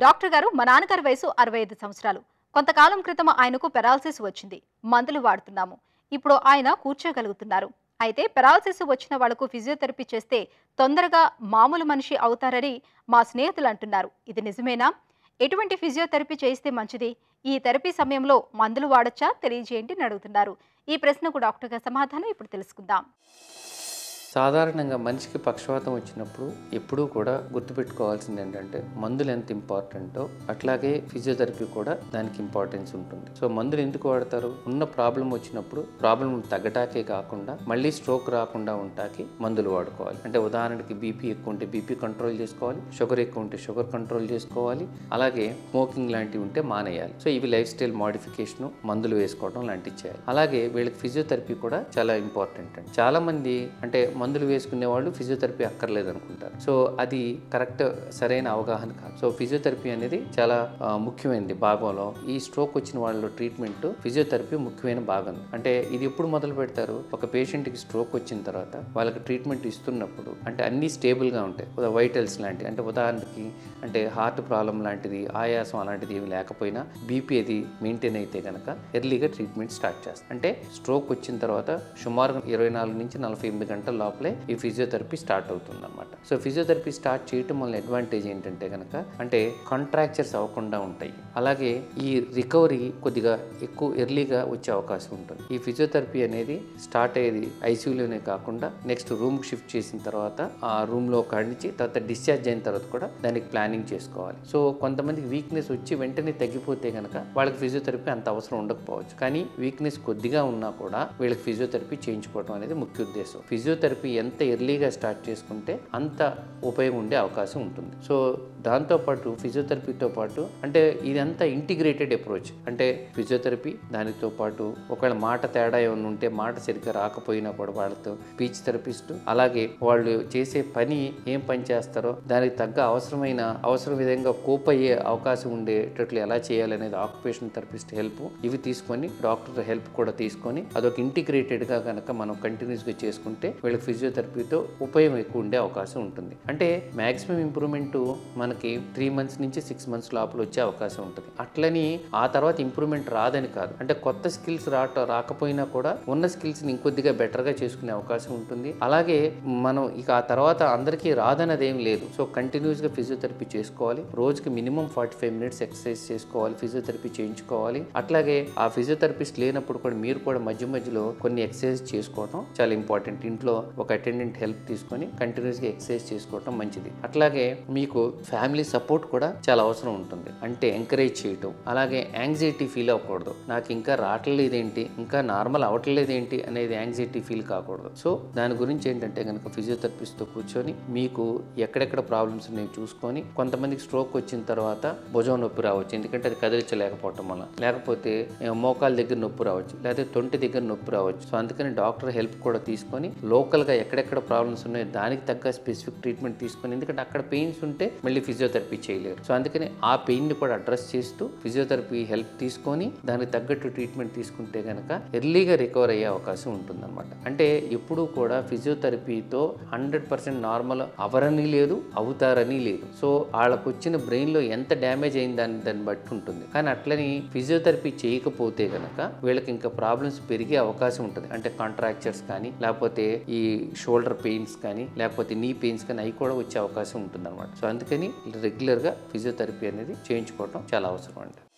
doctor గారు మా నాన్నగారి వయసు అరవై ఐదు సంవత్సరాలు కొంతకాలం క్రితం ఆయనకు పెరాలసిస్ వచ్చింది మందులు వాడుతున్నాము ఇప్పుడు ఆయన కూర్చోగలుగుతున్నారు అయితే పెరాలసిస్ వచ్చిన వాళ్లకు ఫిజియోథెరపీ చేస్తే తొందరగా మామూలు మనిషి అవుతారని మా స్నేహితులు అంటున్నారు ఇది నిజమేనా ఎటువంటి ఫిజియోథెరపీ చేస్తే మంచిది ఈ థెరపీ సమయంలో మందులు వాడచ్చా తెలియజేయండి అని అడుగుతున్నారు ఈ ప్రశ్నకు డాక్టర్ గారి సమాధానం ఇప్పుడు తెలుసుకుందాం సాధారణంగా మనిషికి పక్షవాతం వచ్చినప్పుడు ఎప్పుడూ కూడా గుర్తుపెట్టుకోవాల్సింది ఏంటంటే మందులు ఎంత ఇంపార్టెంటో అట్లాగే ఫిజియోథెరపీ కూడా దానికి ఇంపార్టెన్స్ ఉంటుంది సో మందులు ఎందుకు వాడతారు ఉన్న ప్రాబ్లం వచ్చినప్పుడు ప్రాబ్లం తగ్గటాకే కాకుండా మళ్ళీ స్ట్రోక్ రాకుండా ఉంటాకి మందులు వాడుకోవాలి అంటే ఉదాహరణకి బీపీ ఎక్కువ ఉంటే బీపీ కంట్రోల్ చేసుకోవాలి షుగర్ ఎక్కువ ఉంటే షుగర్ కంట్రోల్ చేసుకోవాలి అలాగే స్మోకింగ్ లాంటివి ఉంటే మానేయాలి సో ఇవి లైఫ్ స్టైల్ మోడిఫికేషన్ మందులు వేసుకోవడం లాంటివి చేయాలి అలాగే వీళ్ళకి ఫిజియోథెరపీ కూడా చాలా ఇంపార్టెంట్ అండి చాలా మంది అంటే మందులు వేసుకునే వాళ్ళు ఫిజియోథెరపీ అక్కర్లేదు అనుకుంటారు సో అది కరెక్ట్ సరైన అవగాహన కాదు సో ఫిజియోథెరపీ అనేది చాలా ఆ, ముఖ్యమైనది భాగంలో ఈ స్ట్రోక్ వచ్చిన వాళ్ళ ట్రీట్మెంట్ ఫిజియోథెరపీ ముఖ్యమైన భాగం అంటే ఇది ఎప్పుడు మొదలు పెడతారు ఒక పేషెంట్కి స్ట్రోక్ వచ్చిన తర్వాత వాళ్ళకి ట్రీట్మెంట్ ఇస్తున్నప్పుడు అంటే అన్ని స్టేబుల్గా ఉంటాయి వైటల్స్ లాంటివి అంటే ఉదాహరణకి అంటే హార్ట్ ప్రాబ్లం లాంటిది ఆయాసం అలాంటిది ఏమి లేకపోయినా బీపీ అది మెయింటైన్ అయితే కనుక ఎర్లీగా ట్రీట్మెంట్ స్టార్ట్ చేస్తాం అంటే స్ట్రోక్ వచ్చిన తర్వాత సుమారు ఇరవై నాలుగు నుంచి నలభై ఎనిమిది గంటల లోపలే ఈ ఫిజియోథెరపీ స్టార్ట్ అవుతుంది అనమాట సో ఫిజియోథెరపీ స్టార్ట్ చేయటం వల్ల అడ్వాంటేజ్ ఏంటంటే కనుక అంటే కాంట్రాక్చర్స్ అవ్వకుండా ఉంటాయి అలాగే ఈ రికవరీ కొద్దిగా ఎక్కువ ఎర్లీగా వచ్చే అవకాశం ఉంటుంది ఈ ఫిజియోథెరపీ అనేది స్టార్ట్ అయ్యేది ఐసీయూలోనే కాకుండా నెక్స్ట్ రూమ్కి షిఫ్ట్ చేసిన తర్వాత ఆ రూమ్లో కాడించి తర్వాత డిశ్చార్జ్ అయిన తర్వాత కూడా దానికి ప్లానింగ్ చేసుకోవాలి సో కొంతమందికి వీక్నెస్ వచ్చి వెంటనే తగ్గిపోతే కనుక వాళ్ళకి ఫిజియోథెరపీ అంత అవసరం ఉండకపోవచ్చు కానీ వీక్నెస్ కొద్దిగా ఉన్నా కూడా వీళ్ళకి ఫిజియోథెరపీ చేయించుకోవడం అనేది ముఖ్య ఉద్దేశం ఫిజియోథెరపీ ఎంత ఎర్లీగా స్టార్ట్ చేసుకుంటే అంత ఉపయోగం ఉండే అవకాశం ఉంటుంది సో దాంతోపాటు ఫిజియోథెరపీతో పాటు అంటే ఇదంతా ఇంటిగ్రేటెడ్ అప్రోచ్ అంటే ఫిజియోథెరపీ దానితో పాటు ఒకవేళ మాట తేడా ఏమైనా ఉంటే మాట సరిగ్గా రాకపోయినా కూడా వాళ్ళతో స్పీచ్ థెరపిస్ట్ అలాగే వాళ్ళు చేసే పని ఏం పని చేస్తారో దానికి తగ్గ అవసరమైన అవసరం విధంగా కోప్ అయ్యే అవకాశం ఉండేటట్లు ఎలా చేయాలనేది ఆక్యుపేషన్ థెరపిస్ట్ హెల్ప్ ఇవి తీసుకొని డాక్టర్ హెల్ప్ కూడా తీసుకొని అదొక ఇంటిగ్రేటెడ్గా కనుక మనం కంటిన్యూస్గా చేసుకుంటే వీళ్ళకి ఫిజియోథెరపీతో ఉపయోగం ఎక్కువ ఉండే అవకాశం ఉంటుంది అంటే మ్యాక్సిమం ఇంప్రూవ్మెంట్ మనకి త్రీ మంత్స్ నుంచి సిక్స్ మంత్స్ లోపల వచ్చే అవకాశం ఉంటుంది అట్లని ఆ తర్వాత ఇంప్రూవ్మెంట్ రాదని కాదు అంటే కొత్త స్కిల్స్ రాట రాకపోయినా కూడా ఉన్న స్కిల్స్ని ఇంకొద్దిగా బెటర్గా చేసుకునే అవకాశం ఉంటుంది అలాగే మనం ఇక ఆ తర్వాత అందరికీ రాదన్నది ఏం లేదు సో కంటిన్యూస్గా ఫిజియోథెరపీ చేసుకోవాలి రోజుకి minimum forty five minutes exercise చేసుకోవాలి ఫిజియోథెరపీ చేయించుకోవాలి అట్లాగే ఆ ఫిజియోథెరపిస్ట్ లేనప్పుడు కూడా మీరు కూడా మధ్య మధ్యలో కొన్ని ఎక్సర్సైజ్ చేసుకోవడం చాలా ఇంపార్టెంట్ ఇంట్లో ఒక అటెండెంట్ హెల్ప్ తీసుకొని కంటిన్యూస్గా ఎక్సర్సైజ్ చేసుకోవడం మంచిది అట్లాగే మీకు ఫ్యామిలీ సపోర్ట్ కూడా చాలా అవసరం ఉంటుంది అంటే ఎంకరేజ్ చేయటం అలాగే యాంగ్జైటీ ఫీల్ అవ్వకూడదు నాకు ఇంకా రావట్లేదేంటి ఇంకా నార్మల్ అవ్వట్లేదేంటి అనేది యాంగ్జైటీ ఫీల్ కాకూడదు సో దాని గురించి ఏంటంటే కనుక ఫిజియోథెరపిస్ట్తో కూర్చొని మీకు ఎక్కడెక్కడ ప్రాబ్లమ్స్ ఉన్నాయో చూసుకొని కొంతమందికి స్ట్రోక్ వచ్చిన తర్వాత భుజం నొప్పి రావచ్చు ఎందుకంటే అది కదిలించలేకపోవటం వల్ల లేకపోతే ఏ, మోకాల దగ్గర నొప్పి రావచ్చు లేకపోతే తొంటి దగ్గర నొప్పి రావచ్చు సో అందుకని డాక్టర్ హెల్ప్ కూడా తీసుకొని లోకల్గా ఎక్కడెక్కడ ప్రాబ్లమ్స్ ఉన్నాయో దానికి తగ్గ స్పెసిఫిక్ ట్రీట్మెంట్ తీసుకొని ఎందుకంటే అక్కడ పెయిన్స్ ఉంటే మళ్ళీ ఫిజియోథెరపీ చేయలేరు సో అందుకని ఆ పెయిన్ని కూడా అడ్రస్ చేస్తూ ఫిజియోథెరపీ హెల్ప్ తీసుకొని దానికి తగ్గట్టు ట్రీట్మెంట్ తీసుకుంటే కనుక ఎర్లీగా రికవర్ అయ్యే అవకాశం ఉంటుందన్నమాట అంటే ఎప్పుడూ కూడా ఫిజియోథెరపీతో హండ్రెడ్ పర్సెంట్ నార్మల్ అవరని లేదు అవుతారని లేదు సో వాళ్ళకు వచ్చిన బ్రెయిన్లో ఎంత డ్యామేజ్ అయింది దాన్ని దాన్ని బట్టి ఉంటుంది కానీ అట్లని ఫిజియోథెరపీ చేయకపోతే కనుక వీళ్ళకి ఇంకా ప్రాబ్లమ్స్ పెరిగే అవకాశం ఉంటుంది అంటే కాంట్రాక్చర్స్ కానీ లేకపోతే ఈ షోల్డర్ పెయిన్స్ కానీ లేకపోతే నీ పెయిన్స్ కానీ అవి కూడా వచ్చే అవకాశం ఉంటుంది అనమాట సో అందుకని రెగ్యులర్గా ఫిజియోథెరపీ అనేది చేయించుకోవడం చాలా అవసరం అండి